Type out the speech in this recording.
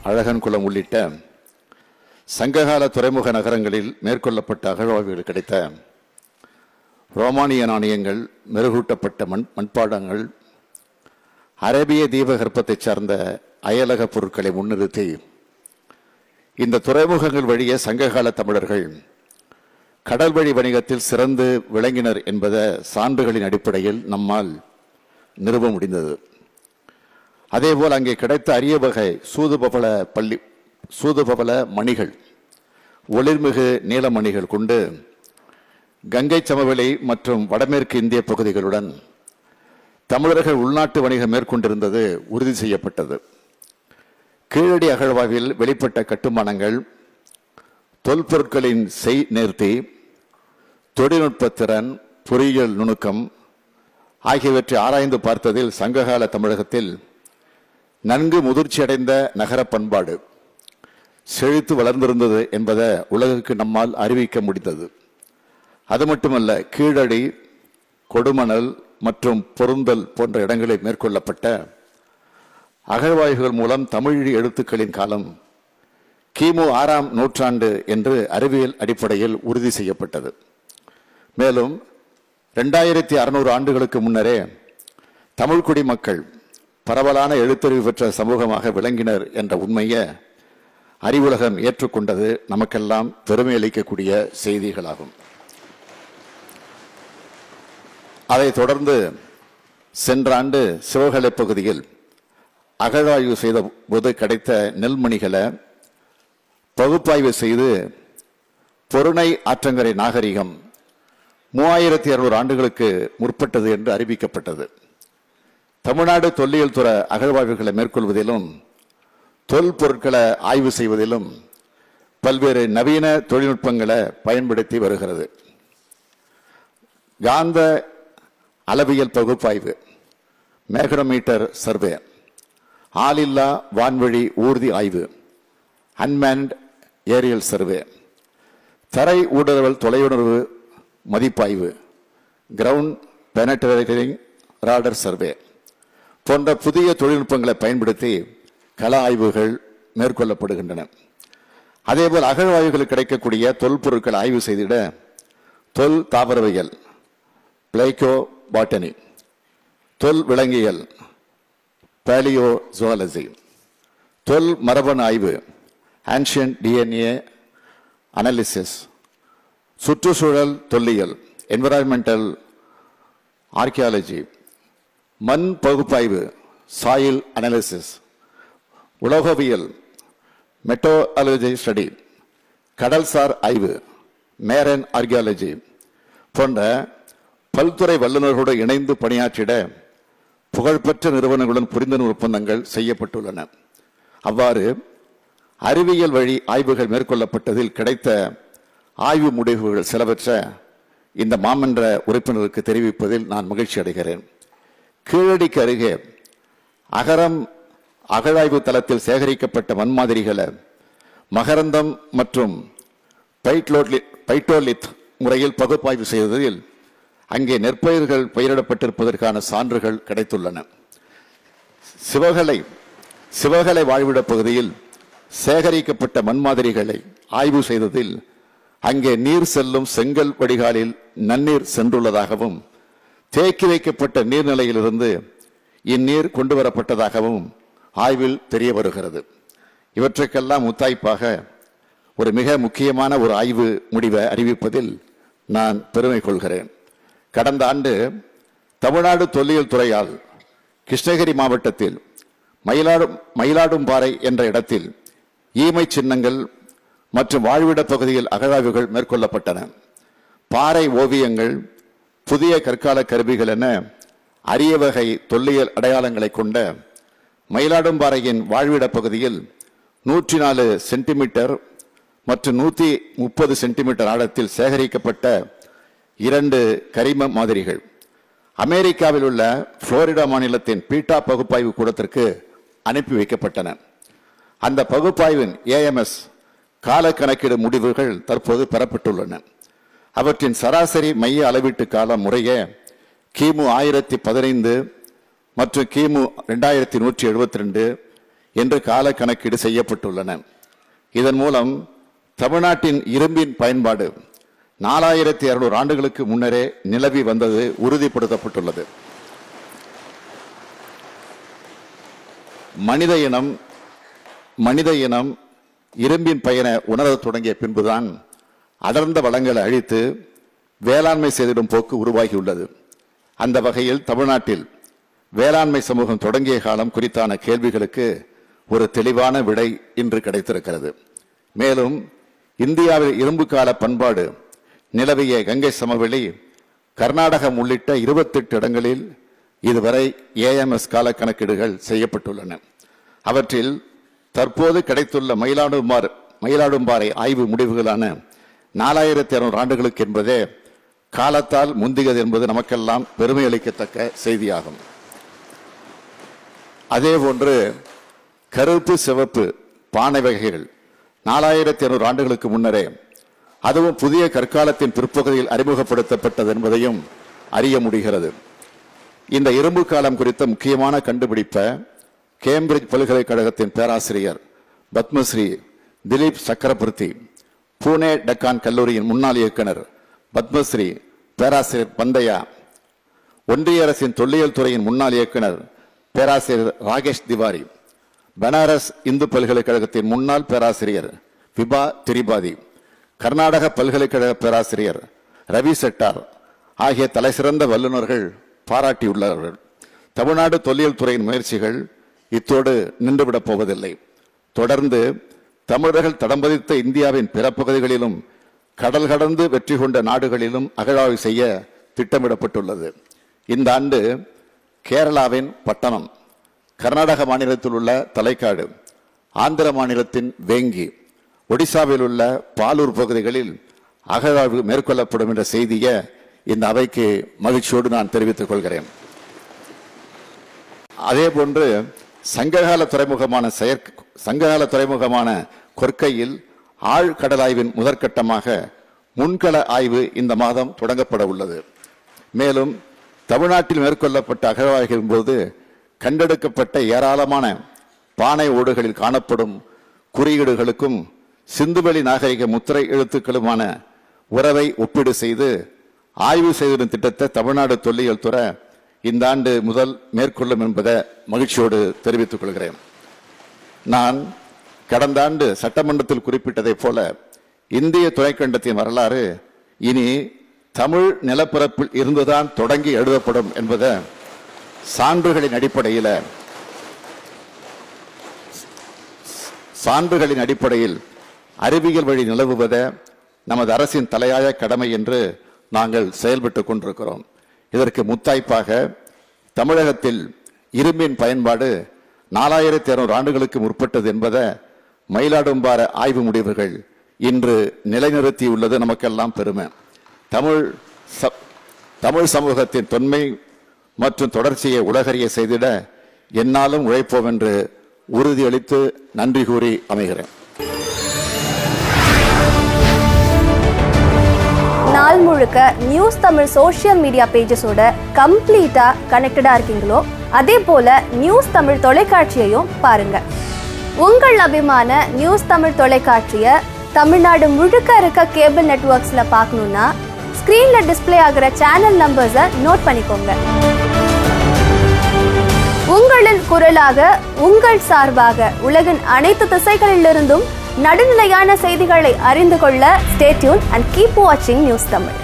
அழகன்குளம் உள்ளிட்ட சங்ககால துறைமுக நகரங்களில் மேற்கொள்ளப்பட்ட அகழ்வாய்வுகள் கிடைத்த ரோமானிய நாணயங்கள் மெருகூட்டப்பட்ட மண் மண்பாடங்கள் அரேபிய தீபகற்பத்தைச் சார்ந்த அயலக பொருட்களை முன்னிறுத்தி இந்த துறைமுகங்கள் வழியே சங்ககால தமிழர்கள் கடல் வழி வணிகத்தில் சிறந்து விளங்கினர் என்பத சான்றுகளின் அடிப்படையில் நம்மால் நிறுவ முடிந்தது அதேபோல் அங்கே கிடைத்த அரிய வகை சூதுபவள பள்ளி சூதுபவள மணிகள் ஒளிர்மிகு நீலமணிகள் கொண்டு கங்கை சமவெளி மற்றும் வடமேற்கு இந்திய பகுதிகளுடன் தமிழர்கள் உள்நாட்டு வணிகம் மேற்கொண்டிருந்தது உறுதி செய்யப்பட்டது கீழடி அகழ்வாய்வில் வெளிப்பட்ட கட்டுமானங்கள் தொல்பொருட்களின் செய் நேர்த்தி தொழில்நுட்ப திறன் பொறியியல் நுணுக்கம் ஆகியவற்றை ஆராய்ந்து பார்த்ததில் சங்ககால தமிழகத்தில் நன்கு முதிர்ச்சியடைந்த நகர பண்பாடு செழித்து வளர்ந்திருந்தது என்பதை உலகுக்கு நம்மால் அறிவிக்க முடிந்தது அது மட்டுமல்ல கீழடி கொடுமணல் மற்றும் பொருந்தல் போன்ற இடங்களில் மேற்கொள்ளப்பட்ட அகழ்வாய்வுகள் மூலம் தமிழ் எழுத்துக்களின் காலம் கிமு ஆறாம் நூற்றாண்டு என்று அறிவியல் அடிப்படையில் உறுதி செய்யப்பட்டது மேலும் ரெண்டாயிரத்தி அறுநூறு ஆண்டுகளுக்கு முன்னரே தமிழ்குடி மக்கள் பரவலான எழுத்தறிவு பெற்ற சமூகமாக விளங்கினர் என்ற உண்மையை அறிவுலகம் ஏற்றுக்கொண்டது நமக்கெல்லாம் பெருமை அளிக்கக்கூடிய செய்திகளாகும் அதைத் தொடர்ந்து சென்ற ஆண்டு சிவகலை பகுதியில் அகழாய்வு செய்த போது கிடைத்த நெல்மணிகளை பகுப்பாய்வு செய்து பொருணை ஆற்றங்கரை நாகரிகம் மூவாயிரத்தி இருநூறு ஆண்டுகளுக்கு முற்பட்டது என்று அறிவிக்கப்பட்டது தமிழ்நாடு தொல்லியல் துறை அகழ்வாய்வுகளை மேற்கொள்வதிலும் தொல் பொருட்களை ஆய்வு செய்வதிலும் பல்வேறு நவீன தொழில்நுட்பங்களை பயன்படுத்தி வருகிறது காந்த அளவியல் பகுப்பாய்வு மேக்ரோமீட்டர் சர்வே ஆளில்லா வான்வழி ஊர்தி ஆய்வு அன்மேன்ட் ஏரியல் சர்வே தரை ஊடுருவல் தொலையுணர்வு மதிப்பாய்வு கிரவுண்ட் பெனட்ரேட்டிங் ராடர் சர்வே போன்ற புதிய தொழில்நுட்பங்களை பயன்படுத்தி கள ஆய்வுகள் மேற்கொள்ளப்படுகின்றன அதேபோல் அகழ்வாய்வுகள் கிடைக்கக்கூடிய தொல்பொருட்களை ஆய்வு செய்திட தொல் தாவரவியல் பிளைகோ பாட்டனி தொல் விலங்கியல் பேலியோ ஜுவாலஜி தொல் மரபணு ஆய்வு ஆன்ஷியன் டிஎன்ஏ அனாலிசிஸ் சுற்றுச்சூழல் தொல்லியல் என்விரான்மெண்டல் ஆர்கியாலஜி மண் பகுப்பாய்வு சாயில் அனாலிசிஸ் உலோகவியல் மெட்டோலஜி ஸ்டடி கடல்சார் ஆய்வு மேரன் ஆர்கியாலஜி போன்ற பல்துறை வல்லுநர்களோடு இணைந்து பணியாற்றிட புகழ்பெற்ற நிறுவனங்களுடன் புரிந்துணர்வு ஒப்பந்தங்கள் செய்யப்பட்டுள்ளன அவ்வாறு அறிவியல் வழி ஆய்வுகள் மேற்கொள்ளப்பட்டதில் கிடைத்த ஆய்வு முடிவுகள் சிலவற்ற இந்த மாமன்ற உறுப்பினருக்கு தெரிவிப்பதில் நான் மகிழ்ச்சி அடைகிறேன் கீழடிக்கு அருகே அகரம் அகழாய்வு தளத்தில் சேகரிக்கப்பட்ட மண்மாதிரிகளை மகரந்தம் மற்றும் பைட்லோட்லி- பைட்டோலித் முறையில் பகுப்பாய்வு செய்ததில் அங்கே நெற்பயிர்கள் பயிரிடப்பட்டிருப்பதற்கான சான்றுகள் கிடைத்துள்ளன சிவகலை சிவகலை வாழ்விட பகுதியில் சேகரிக்கப்பட்ட மண்மாதிரிகளை ஆய்வு செய்ததில் அங்கே நீர் செல்லும் செங்கல் வடிகாலில் நன்னீர் சென்றுள்ளதாகவும் தேக்கி வைக்கப்பட்ட நீர்நிலையிலிருந்து இந்நீர் கொண்டு வரப்பட்டதாகவும் ஆய்வில் தெரிய வருகிறது இவற்றுக்கெல்லாம் முத்தாய்ப்பாக ஒரு மிக முக்கியமான ஒரு ஆய்வு முடிவை அறிவிப்பதில் நான் பெருமை கொள்கிறேன் கடந்த ஆண்டு தமிழ்நாடு தொல்லியல் துறையால் கிருஷ்ணகிரி மாவட்டத்தில் மயிலாடும் மயிலாடும்பாறை என்ற இடத்தில் ஈமை சின்னங்கள் மற்றும் வாழ்விட பகுதியில் அகழாய்வுகள் மேற்கொள்ளப்பட்டன பாறை ஓவியங்கள் புதிய கற்கால கருவிகள் என அரிய வகை தொல்லியல் அடையாளங்களை கொண்ட மயிலாடும்பாறையின் வாழ்விட பகுதியில் நூற்றி நாலு சென்டிமீட்டர் மற்றும் நூத்தி முப்பது சென்டிமீட்டர் ஆழத்தில் சேகரிக்கப்பட்ட இரண்டு கரிம மாதிரிகள் அமெரிக்காவில் உள்ள புளோரிடா மாநிலத்தின் பீட்டா பகுப்பாய்வு கூடத்திற்கு அனுப்பி வைக்கப்பட்டன அந்த பகுப்பாய்வின் ஏஎம்எஸ் கால கணக்கீடு முடிவுகள் தற்போது பெறப்பட்டுள்ளன அவற்றின் சராசரி மைய அளவீட்டு காலம் முறையே கிமு ஆயிரத்தி பதினைந்து மற்றும் கிமு ரெண்டாயிரத்தி நூற்றி எழுபத்தி ரெண்டு என்று கால கணக்கீடு செய்யப்பட்டுள்ளன இதன் மூலம் தமிழ்நாட்டின் இரும்பின் பயன்பாடு நாலாயிரத்தி இருநூறு ஆண்டுகளுக்கு முன்னரே நிலவி வந்தது உறுதிப்படுத்தப்பட்டுள்ளது மனித இனம் மனித இனம் இரும்பின் பயனை உணரத் தொடங்கிய பின்புதான் அடர்ந்த வளங்களை அழித்து வேளாண்மை செய்திடும் போக்கு உருவாகியுள்ளது அந்த வகையில் தமிழ்நாட்டில் வேளாண்மை சமூகம் தொடங்கிய காலம் குறித்தான கேள்விகளுக்கு ஒரு தெளிவான விடை இன்று கிடைத்திருக்கிறது மேலும் இந்தியாவில் இரும்பு கால பண்பாடு நிலவிய கங்கை சமவெளி கர்நாடகம் உள்ளிட்ட இருபத்தெட்டு இடங்களில் இதுவரை ஏஎம்எஸ் கால கணக்கீடுகள் செய்யப்பட்டுள்ளன அவற்றில் தற்போது கிடைத்துள்ள மயிலாடும்பார் மயிலாடும்பாறை ஆய்வு முடிவுகளான நாலாயிரத்தி இருநூறு ஆண்டுகளுக்கு என்பதே காலத்தால் முந்தியது என்பது நமக்கெல்லாம் பெருமை அளிக்கத்தக்க செய்தியாகும் அதேபோன்று கருப்பு சிவப்பு பானை வகைகள் நாலாயிரத்தி இருநூறு ஆண்டுகளுக்கு முன்னரே அதுவும் புதிய கற்காலத்தின் பிற்பகுதியில் அறிமுகப்படுத்தப்பட்டது என்பதையும் அறிய முடிகிறது இந்த இரும்பு காலம் குறித்த முக்கியமான கண்டுபிடிப்பை கேம்பிரிட்ஜ் பல்கலைக்கழகத்தின் பேராசிரியர் பத்மஸ்ரீ திலீப் சக்கரவர்த்தி பூனே டக்கான் கல்லூரியின் முன்னாள் இயக்குனர் பத்மஸ்ரீ பேராசிரியர் பந்தையா ஒன்றிய அரசின் தொல்லியல் துறையின் முன்னாள் இயக்குனர் பேராசிரியர் ராகேஷ் திவாரி பனாரஸ் இந்து பல்கலைக்கழகத்தின் முன்னாள் பேராசிரியர் விபா திரிபாதி கர்நாடக பல்கலைக்கழக பேராசிரியர் ரவி செட்டார் ஆகிய தலைசிறந்த வல்லுநர்கள் பாராட்டியுள்ளார்கள் தமிழ்நாடு தொல்லியல் துறையின் முயற்சிகள் இத்தோடு நின்றுவிடப் போவதில்லை தொடர்ந்து தமிழர்கள் தடம்பதித்த இந்தியாவின் பிற பகுதிகளிலும் கடல் கடந்து வெற்றி கொண்ட நாடுகளிலும் அகழாய்வு செய்ய திட்டமிடப்பட்டுள்ளது இந்த ஆண்டு கேரளாவின் பட்டணம் கர்நாடக மாநிலத்தில் உள்ள தலைக்காடு ஆந்திர மாநிலத்தின் வேங்கி ஒடிசாவில் உள்ள பாலூர் பகுதிகளில் அகழாய்வு மேற்கொள்ளப்படும் என்ற செய்தியை இந்த அவைக்கு மகிழ்ச்சியோடு நான் தெரிவித்துக் கொள்கிறேன் அதே போன்று சங்ககால துறைமுகமான செயற் சங்ககால துறைமுகமான கொற்கையில் ஆழ்கடலாய்வின் முதற்கட்டமாக முன்கள ஆய்வு இந்த மாதம் தொடங்கப்பட உள்ளது மேலும் தமிழ்நாட்டில் மேற்கொள்ளப்பட்ட அகழ்வாய்வின் போது கண்டெடுக்கப்பட்ட ஏராளமான பானை ஓடுகளில் காணப்படும் குறியீடுகளுக்கும் சிந்துவெளி நாகரிக முத்திரை எழுத்துக்களுமான உறவை ஒப்பீடு செய்து ஆய்வு செய்திடும் திட்டத்தை தமிழ்நாடு தொல்லியல் துறை இந்த ஆண்டு முதல் மேற்கொள்ளும் என்பதை மகிழ்ச்சியோடு தெரிவித்துக் கொள்கிறேன் நான் கடந்த ஆண்டு சட்டமன்றத்தில் குறிப்பிட்டதைப் போல இந்திய துணைக்கண்டத்தின் வரலாறு இனி தமிழ் நிலப்பரப்பில் இருந்துதான் தொடங்கி எழுதப்படும் என்பதை சான்றுகளின் அடிப்படையில் சான்றுகளின் அடிப்படையில் அறிவியல் வழி நிலவுவதை நமது அரசின் தலையாய கடமை என்று நாங்கள் செயல்பட்டுக் கொண்டிருக்கிறோம் இதற்கு முத்தாய்ப்பாக தமிழகத்தில் இரும்பின் பயன்பாடு நாலாயிரத்தி இருநூறு ஆண்டுகளுக்கு முற்பட்டது என்பதை மயிலாடும்பார ஆய்வு முடிவுகள் இன்று நிலைநிறுத்தியுள்ளது நமக்கெல்லாம் பெருமை தமிழ் ச- தமிழ் சமூகத்தின் தொன்மை மற்றும் தொடர்ச்சியை உலகறிய செய்திட என்னாலும் உழைப்போம் என்று உறுதியளித்து நன்றி கூறி அமைகிறேன் நாள் முழுக்க நியூஸ் தமிழ் சோஷியல் மீடியா பேஜஸோட கம்ப்ளீட்டா கனெக்டடா இருக்கீங்களோ அதே போல நியூஸ் தமிழ் தொலைக்காட்சியையும் பாருங்க உங்கள் அபிமான நியூஸ் தமிழ் தொலைக்காட்சியை தமிழ்நாடு முழுக்க இருக்க கேபிள் நெட்வொர்க்ஸ்ல பார்க்கணும்னா ஸ்க்ரீன்ல டிஸ்ப்ளே ஆகிற சேனல் நம்பர்ஸை நோட் பண்ணிக்கோங்க உங்களின் குரலாக உங்கள் சார்பாக உலகின் அனைத்து திசைகளிலிருந்தும் நடுநிலையான செய்திகளை அறிந்து கொள்ள ஸ்டேட்யூன் அண்ட் கீப் வாட்சிங் நியூஸ் தமிழ்